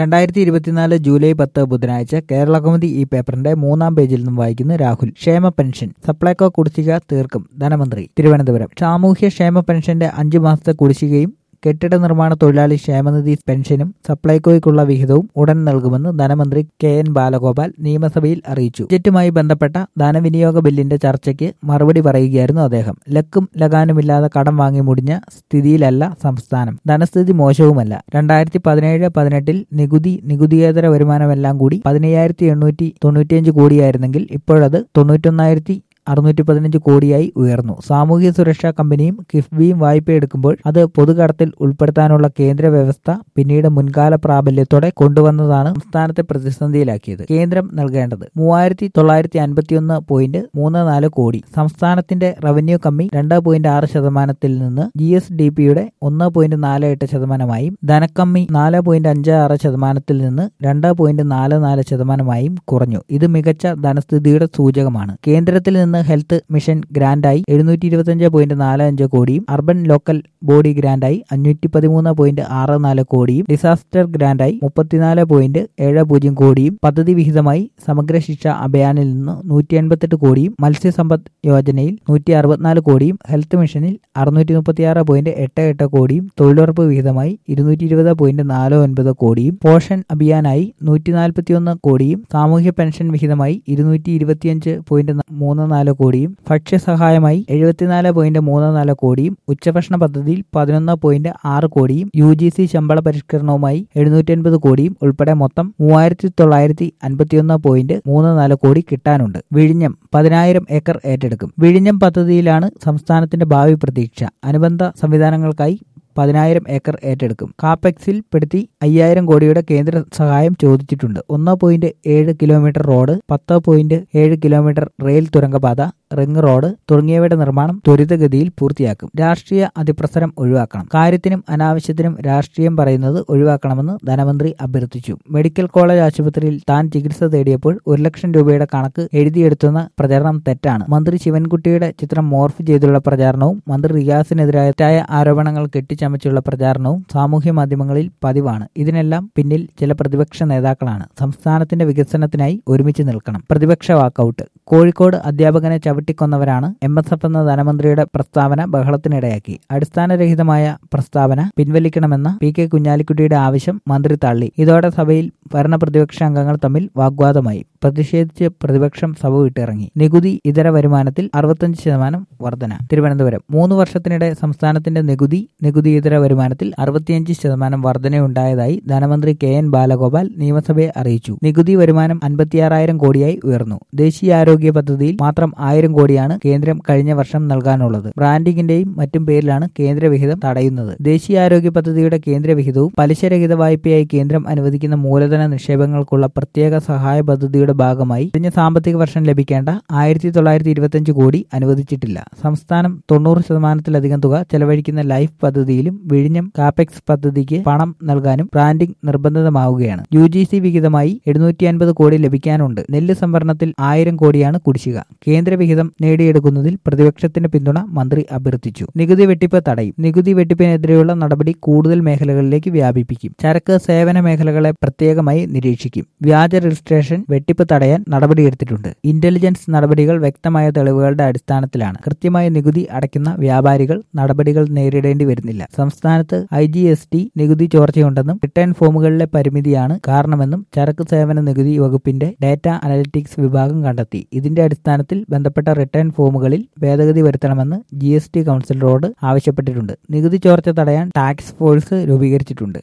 രണ്ടായിരത്തി ഇരുപത്തിനാല് ജൂലൈ പത്ത് ബുധനാഴ്ച കേരള കൗമുദി ഈ പേപ്പറിന്റെ മൂന്നാം പേജിൽ നിന്നും വായിക്കുന്നു രാഹുൽ ക്ഷേമ പെൻഷൻ സപ്ലൈകോ കുടിശ്ശിക തീർക്കും ധനമന്ത്രി തിരുവനന്തപുരം സാമൂഹ്യ ക്ഷേമ പെൻഷന്റെ അഞ്ചു മാസത്തെ കുടിശ്ശികയും കെട്ടിട നിർമ്മാണ തൊഴിലാളി ക്ഷേമനിധി പെൻഷനും സപ്ലൈകോയ്ക്കുള്ള വിഹിതവും ഉടൻ നൽകുമെന്ന് ധനമന്ത്രി കെ എൻ ബാലഗോപാൽ നിയമസഭയിൽ അറിയിച്ചു ബജറ്റുമായി ബന്ധപ്പെട്ട ധനവിനിയോഗ ബില്ലിന്റെ ചർച്ചയ്ക്ക് മറുപടി പറയുകയായിരുന്നു അദ്ദേഹം ലക്കും ലഗാനുമില്ലാതെ കടം വാങ്ങി മുടിഞ്ഞ സ്ഥിതിയിലല്ല സംസ്ഥാനം ധനസ്ഥിതി മോശവുമല്ല രണ്ടായിരത്തി പതിനേഴ് പതിനെട്ടിൽ നികുതി നികുതിയേതര വരുമാനമെല്ലാം കൂടി പതിനയ്യായിരത്തി എണ്ണൂറ്റി തൊണ്ണൂറ്റിയഞ്ച് കോടിയായിരുന്നെങ്കിൽ ഇപ്പോഴത് തൊണ്ണൂറ്റൊന്നായിരത്തി അറുന്നൂറ്റി പതിനഞ്ച് കോടിയായി ഉയർന്നു സാമൂഹ്യ സുരക്ഷാ കമ്പനിയും കിഫ്ബിയും വായ്പയെടുക്കുമ്പോൾ അത് പൊതുകടത്തിൽ ഉൾപ്പെടുത്താനുള്ള കേന്ദ്ര വ്യവസ്ഥ പിന്നീട് മുൻകാല പ്രാബല്യത്തോടെ കൊണ്ടുവന്നതാണ് സംസ്ഥാനത്തെ പ്രതിസന്ധിയിലാക്കിയത് കേന്ദ്രം നൽകേണ്ടത് മൂവായിരത്തി തൊള്ളായിരത്തി അൻപത്തിയൊന്ന് പോയിന്റ് മൂന്ന് നാല് കോടി സംസ്ഥാനത്തിന്റെ റവന്യൂ കമ്മി രണ്ട് പോയിന്റ് ആറ് ശതമാനത്തിൽ നിന്ന് ജി എസ് ഡി പിയുടെ ഒന്ന് പോയിന്റ് നാല് എട്ട് ശതമാനമായും ധനക്കമ്മി നാല് പോയിന്റ് അഞ്ച് ആറ് ശതമാനത്തിൽ നിന്ന് രണ്ട് പോയിന്റ് നാല് നാല് ശതമാനമായും കുറഞ്ഞു ഇത് മികച്ച ധനസ്ഥിതിയുടെ സൂചകമാണ് കേന്ദ്രത്തിൽ നിന്ന് ഹെൽത്ത് മിഷൻ ഗ്രാന്റായി എഴുന്നൂറ്റി ഇരുപത്തിയഞ്ച് പോയിന്റ് നാല് അഞ്ച് കോടിയും അർബൻ ലോക്കൽ ബോഡി ഗ്രാന്റായി അഞ്ഞൂറ്റി പതിമൂന്ന് പോയിന്റ് ആറ് നാല് കോടിയും ഡിസാസ്റ്റർ ഗ്രാന്റായി മുപ്പത്തിനാല് പോയിന്റ് ഏഴ് പൂജ്യം കോടിയും പദ്ധതി വിഹിതമായി സമഗ്ര ശിക്ഷ അഭിയാനിൽ നിന്ന് നൂറ്റി എൺപത്തെട്ട് കോടിയും മത്സ്യസമ്പദ് യോജനയിൽ നൂറ്റി അറുപത്തിനാല് കോടിയും ഹെൽത്ത് മിഷനിൽ അറുന്നൂറ്റി മുപ്പത്തിയാറ് പോയിന്റ് എട്ട് എട്ട് കോടിയും തൊഴിലുറപ്പ് വിഹിതമായി ഇരുന്നൂറ്റി ഇരുപത് പോയിന്റ് നാല് ഒൻപത് കോടിയും പോഷൻ അഭിയാനായി നൂറ്റി നാൽപ്പത്തിയൊന്ന് കോടിയും സാമൂഹ്യ പെൻഷൻ വിഹിതമായി ഇരുന്നൂറ്റി ഇരുപത്തിയഞ്ച് പോയിന്റ് മൂന്ന് നാല് കോടിയും ഭക്ഷ്യസഹായമായി എഴുപത്തിനാല് പോയിന്റ് മൂന്ന് നാല് കോടിയും ഉച്ചഭക്ഷണ പദ്ധതിയിൽ പതിനൊന്ന് പോയിന്റ് ആറ് കോടിയും യു ജി സി ശമ്പള പരിഷ്കരണവുമായി എഴുന്നൂറ്റി അൻപത് കോടിയും ഉൾപ്പെടെ മൊത്തം മൂവായിരത്തി തൊള്ളായിരത്തി അൻപത്തിയൊന്ന് പോയിന്റ് മൂന്ന് നാല് കോടി കിട്ടാനുണ്ട് വിഴിഞ്ഞം പതിനായിരം ഏക്കർ ഏറ്റെടുക്കും വിഴിഞ്ഞം പദ്ധതിയിലാണ് സംസ്ഥാനത്തിന്റെ ഭാവി പ്രതീക്ഷ അനുബന്ധ സംവിധാനങ്ങൾക്കായി പതിനായിരം ഏക്കർ ഏറ്റെടുക്കും കാപ്പെക്സിൽ പെടുത്തി അയ്യായിരം കോടിയുടെ കേന്ദ്ര സഹായം ചോദിച്ചിട്ടുണ്ട് ഒന്ന് പോയിന്റ് ഏഴ് കിലോമീറ്റർ റോഡ് പത്ത് പോയിന്റ് ഏഴ് കിലോമീറ്റർ റെയിൽ തുരങ്കപാത റിംഗ് റോഡ് തുടങ്ങിയവയുടെ നിർമ്മാണം ത്വരിതഗതിയിൽ പൂർത്തിയാക്കും രാഷ്ട്രീയ അതിപ്രസരം ഒഴിവാക്കണം കാര്യത്തിനും അനാവശ്യത്തിനും രാഷ്ട്രീയം പറയുന്നത് ഒഴിവാക്കണമെന്ന് ധനമന്ത്രി അഭ്യർത്ഥിച്ചു മെഡിക്കൽ കോളേജ് ആശുപത്രിയിൽ താൻ ചികിത്സ തേടിയപ്പോൾ ഒരു ലക്ഷം രൂപയുടെ കണക്ക് എഴുതിയെടുത്തുന്ന പ്രചരണം തെറ്റാണ് മന്ത്രി ശിവൻകുട്ടിയുടെ ചിത്രം മോർഫ് ചെയ്തുള്ള പ്രചാരണവും മന്ത്രി റിയാസിനെതിരായ തെറ്റായ ആരോപണങ്ങൾ കെട്ടിച്ചമച്ചുള്ള പ്രചാരണവും സാമൂഹ്യ മാധ്യമങ്ങളിൽ പതിവാണ് ഇതിനെല്ലാം പിന്നിൽ ചില പ്രതിപക്ഷ നേതാക്കളാണ് സംസ്ഥാനത്തിന്റെ വികസനത്തിനായി ഒരുമിച്ച് നിൽക്കണം പ്രതിപക്ഷ വാക്കൌട്ട് കോഴിക്കോട് അധ്യാപകനെ ചവിട്ടിക്കൊന്നവരാണ് എം എസ് എഫ് എന്ന ധനമന്ത്രിയുടെ പ്രസ്താവന ബഹളത്തിനിടയാക്കി അടിസ്ഥാനരഹിതമായ പ്രസ്താവന പിൻവലിക്കണമെന്ന പി കെ കുഞ്ഞാലിക്കുട്ടിയുടെ ആവശ്യം മന്ത്രി തള്ളി ഇതോടെ സഭയിൽ ഭരണ പ്രതിപക്ഷ അംഗങ്ങൾ തമ്മിൽ വാഗ്വാദമായി പ്രതിഷേധിച്ച് പ്രതിപക്ഷം സഭ വിട്ടിറങ്ങി നികുതി ഇതര വരുമാനത്തിൽ അറുപത്തഞ്ച് ശതമാനം വർധന തിരുവനന്തപുരം മൂന്ന് വർഷത്തിനിടെ സംസ്ഥാനത്തിന്റെ നികുതി നികുതി ഇതര വരുമാനത്തിൽ അറുപത്തിയഞ്ച് ശതമാനം വർധനയുണ്ടായതായി ധനമന്ത്രി കെ എൻ ബാലഗോപാൽ നിയമസഭയെ അറിയിച്ചു നികുതി വരുമാനം അൻപത്തിയാറായിരം കോടിയായി ഉയർന്നു ദേശീയ ആരോഗ്യ പദ്ധതിയിൽ മാത്രം ആയിരം കോടിയാണ് കേന്ദ്രം കഴിഞ്ഞ വർഷം നൽകാനുള്ളത് ബ്രാൻഡിങ്ങിന്റെയും മറ്റും പേരിലാണ് കേന്ദ്ര വിഹിതം തടയുന്നത് ദേശീയ ആരോഗ്യ പദ്ധതിയുടെ കേന്ദ്ര വിഹിതവും പലിശരഹിത വായ്പയായി കേന്ദ്രം അനുവദിക്കുന്ന മൂലധന നിക്ഷേപങ്ങൾക്കുള്ള പ്രത്യേക സഹായ പദ്ധതിയുടെ ഭാഗമായി കഴിഞ്ഞ സാമ്പത്തിക വർഷം ലഭിക്കേണ്ട ആയിരത്തി തൊള്ളായിരത്തി ഇരുപത്തിയഞ്ച് കോടി അനുവദിച്ചിട്ടില്ല സംസ്ഥാനം തൊണ്ണൂറ് ശതമാനത്തിലധികം തുക ചെലവഴിക്കുന്ന ലൈഫ് പദ്ധതിയിലും വിഴിഞ്ഞം കാപെക്സ് പദ്ധതിക്ക് പണം നൽകാനും ബ്രാൻഡിംഗ് നിർബന്ധിതമാവുകയാണ് യു ജി സി വിഹിതമായി എഴുന്നൂറ്റി അൻപത് കോടി ലഭിക്കാനുണ്ട് നെല്ല് സംഭരണത്തിൽ ആയിരം കോടിയാണ് കുടിശ്ശിക കേന്ദ്ര വിഹിതം നേടിയെടുക്കുന്നതിൽ പ്രതിപക്ഷത്തിന്റെ പിന്തുണ മന്ത്രി അഭ്യർത്ഥിച്ചു നികുതി വെട്ടിപ്പ് തടയും നികുതി വെട്ടിപ്പിനെതിരെയുള്ള നടപടി കൂടുതൽ മേഖലകളിലേക്ക് വ്യാപിപ്പിക്കും ചരക്ക് സേവന മേഖലകളെ പ്രത്യേകമായി നിരീക്ഷിക്കും വ്യാജ രജിസ്ട്രേഷൻ വെട്ടിപ്പ് തടയാൻ നടപടിയെടുത്തിട്ടുണ്ട് ഇന്റലിജൻസ് നടപടികൾ വ്യക്തമായ തെളിവുകളുടെ അടിസ്ഥാനത്തിലാണ് കൃത്യമായി നികുതി അടയ്ക്കുന്ന വ്യാപാരികൾ നടപടികൾ നേരിടേണ്ടി വരുന്നില്ല സംസ്ഥാനത്ത് ഐ ജി എസ് ടി നികുതി ചോർച്ചയുണ്ടെന്നും റിട്ടേൺ ഫോമുകളിലെ പരിമിതിയാണ് കാരണമെന്നും ചരക്ക് സേവന നികുതി വകുപ്പിന്റെ ഡാറ്റ അനലിറ്റിക്സ് വിഭാഗം കണ്ടെത്തി ഇതിന്റെ അടിസ്ഥാനത്തിൽ ബന്ധപ്പെട്ട റിട്ടേൺ ഫോമുകളിൽ ഭേദഗതി വരുത്തണമെന്ന് ജി എസ് ടി കൗൺസിലറോട് ആവശ്യപ്പെട്ടിട്ടുണ്ട് നികുതി ചോർച്ച തടയാൻ ടാക്സ് ഫോഴ്സ് രൂപീകരിച്ചിട്ടുണ്ട്